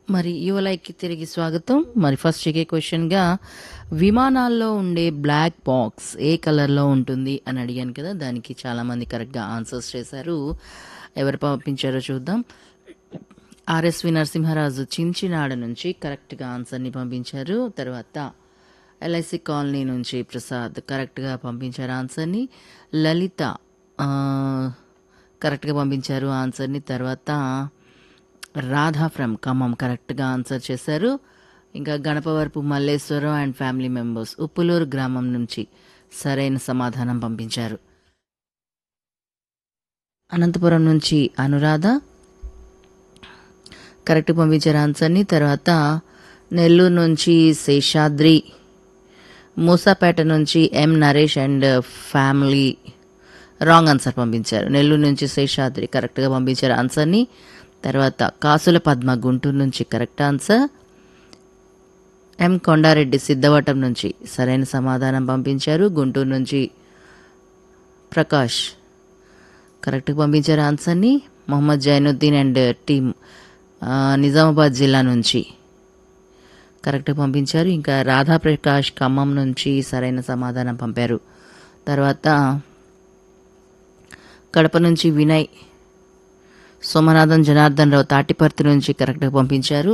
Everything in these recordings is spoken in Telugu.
మరి యువలైకి తిరిగి స్వాగతం మరి ఫస్ట్ చెకే క్వశ్చన్గా విమానాల్లో ఉండే బ్లాక్ బాక్స్ ఏ కలర్లో ఉంటుంది అని అడిగాను కదా దానికి చాలామంది కరెక్ట్గా ఆన్సర్స్ చేశారు ఎవరు పంపించారో చూద్దాం ఆర్ఎస్వి నరసింహరాజు చించినాడ నుంచి కరెక్ట్గా ఆన్సర్ని పంపించారు తర్వాత ఎల్ఐసి కాలనీ నుంచి ప్రసాద్ కరెక్ట్గా పంపించారు ఆన్సర్ని లలిత ఆ, కరెక్ట్గా పంపించారు ఆన్సర్ని తర్వాత రాధా ఫ్రమ్ ఖమ్మం కరెక్ట్గా ఆన్సర్ చేశారు ఇంకా Ganapavarapu Malleswaram and family members Uppuluru గ్రామం నుంచి సరైన సమాధానం పంపించారు అనంతపురం నుంచి అనురాధ కరెక్ట్ పంపించారు ఆన్సర్ని తర్వాత నెల్లూరు నుంచి శేషాద్రి మూసాపేట నుంచి M Naresh and family wrong answer పంపించారు నెల్లూరు నుంచి శేషాద్రి కరెక్ట్గా పంపించారు ఆన్సర్ని తర్వాత కాసుల పద్మ గుంటూరు నుంచి correct answer M Kondareddy Siddhavatam నుంచి సరైన సమాధానం పంపించారు గుంటూరు నుంచి ప్రకాష్ కరెక్ట్గా పంపించారు ఆన్సర్ని మొహమ్మద్ జైనుద్దీన్ అండ్ టీమ్ ఆ, నిజామాబాద్ జిల్లా నుంచి కరెక్ట్గా పంపించారు ఇంకా రాధాప్రకాష్ ఖమ్మం నుంచి సరైన సమాధానం పంపారు తర్వాత కడప నుంచి వినయ్ సోమనాథన్ జనార్దన్ రావు తాటిపర్తి నుంచి కరెక్ట్గా పంపించారు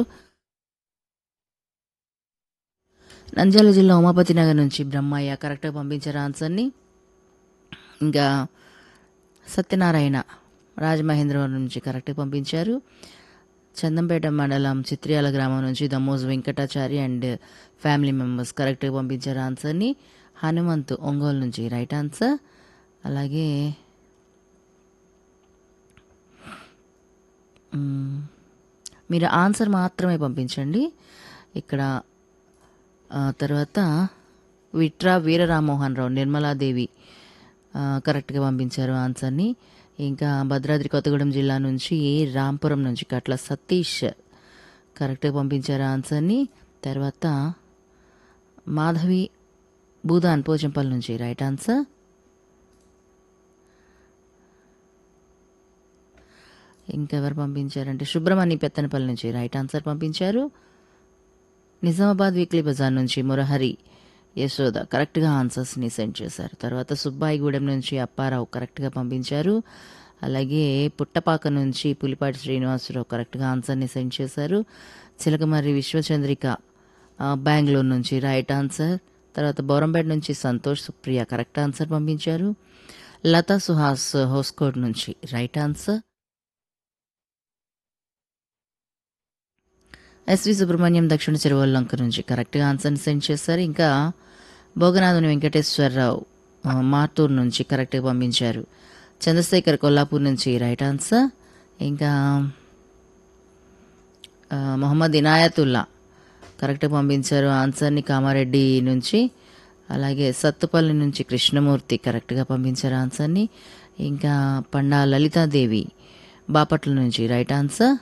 నంద్యాల జిల్లా ఉమాపతి నగర్ నుంచి బ్రహ్మయ్య కరెక్ట్గా పంపించారు ఆన్సర్ని ఇంకా సత్యనారాయణ రాజమహేంద్రవరం నుంచి కరెక్ట్గా పంపించారు చందంపేట మండలం చిత్రియాల గ్రామం నుంచి Damoj Venkatachari and family members కరెక్ట్గా పంపించారు ఆన్సర్ని హనుమంత్ ఒంగోలు నుంచి రైట్ ఆన్సర్ అలాగే మ్మ్, మీరు ఆన్సర్ మాత్రమే పంపించండి ఇక్కడ ఆ, తర్వాత విట్రా వీరరామ్మోహన్ రావు నిర్మలాదేవి ఆ, కరెక్ట్గా పంపించారు ఆన్సర్ని ఇంకా భద్రాద్రి కొత్తగూడెం జిల్లా నుంచి రాంపురం నుంచి కట్ల సతీష్ కరెక్ట్గా పంపించారు ఆన్సర్ని తర్వాత మాధవి భూదాన్ పోచంపల్లి నుంచి రైట్ ఆన్సర్ ఇంకెవరు పంపించారంటే సుబ్రహ్మణ్య పెత్తనపల్లి నుంచి రైట్ ఆన్సర్ పంపించారు నిజామాబాద్ వీక్లీ బజార్ నుంచి మురహరి యశోద కరెక్ట్గా ఆన్సర్స్ని సెండ్ చేశారు తర్వాత సుబ్బాయిగూడెం నుంచి అప్పారావు కరెక్ట్గా పంపించారు అలాగే పుట్టపాక నుంచి పులిపాటి శ్రీనివాసరావు కరెక్ట్గా ఆన్సర్ని సెండ్ చేశారు చిలకమర్రి విశ్వచంద్రిక ఆ, బెంగళూరు నుంచి రైట్ ఆన్సర్ తర్వాత బోరంపేట నుంచి సంతోష్ సుప్రియ కరెక్ట్ ఆన్సర్ పంపించారు లతా సుహాస్ హోస్కోట్ నుంచి రైట్ ఆన్సర్ ఎస్వి సుబ్రహ్మణ్యం దక్షిణ చెరువల్లంక నుంచి కరెక్ట్గా ఆన్సర్ని సెండ్ చేశారు ఇంకా భోగనాథుని వెంకటేశ్వరరావు ఆ, మార్తూర్ నుంచి కరెక్ట్గా పంపించారు చంద్రశేఖర్ కొల్లాపూర్ నుంచి రైట్ ఆన్సర్ ఇంకా ఆ, మొహమ్మద్ ఇనాయతుల్లా కరెక్ట్గా పంపించారు ఆన్సర్ని కామారెడ్డి నుంచి అలాగే సత్తుపల్లి నుంచి కృష్ణమూర్తి కరెక్ట్గా పంపించారు ఆన్సర్ని ఇంకా పండా లలితాదేవి బాపట్ల నుంచి రైట్ ఆన్సర్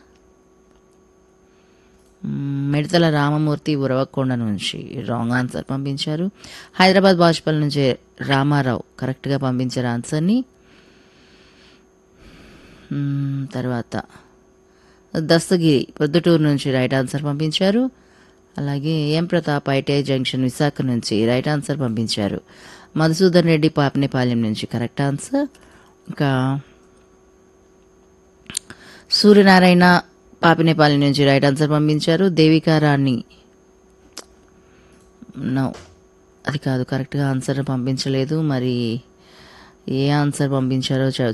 మ్మ్, మిడతల రామమూర్తి ఉరవకొండ నుంచి రాంగ్ ఆన్సర్ పంపించారు హైదరాబాద్ బాజ్పల్లి నుంచి రామారావు కరెక్ట్గా పంపించారు ఆన్సర్ని మ్మ్, తర్వాత దస్తగిరి పొద్దుటూరు నుంచి రైట్ ఆన్సర్ పంపించారు అలాగే M Pratap ITI junction Visakha నుంచి రైట్ ఆన్సర్ పంపించారు మధుసూదన్ రెడ్డి పాపనేపాలెం నుంచి కరెక్ట్ ఆన్సర్ ఇంకా సూర్యనారాయణ పాపినేపాలెం నుంచి రైట్ ఆన్సర్ పంపించారు దేవికా రాణి నో అది కాదు కరెక్ట్గా ఆన్సర్ పంపించలేదు మరి ఏ ఆన్సర్ పంపించారో చ-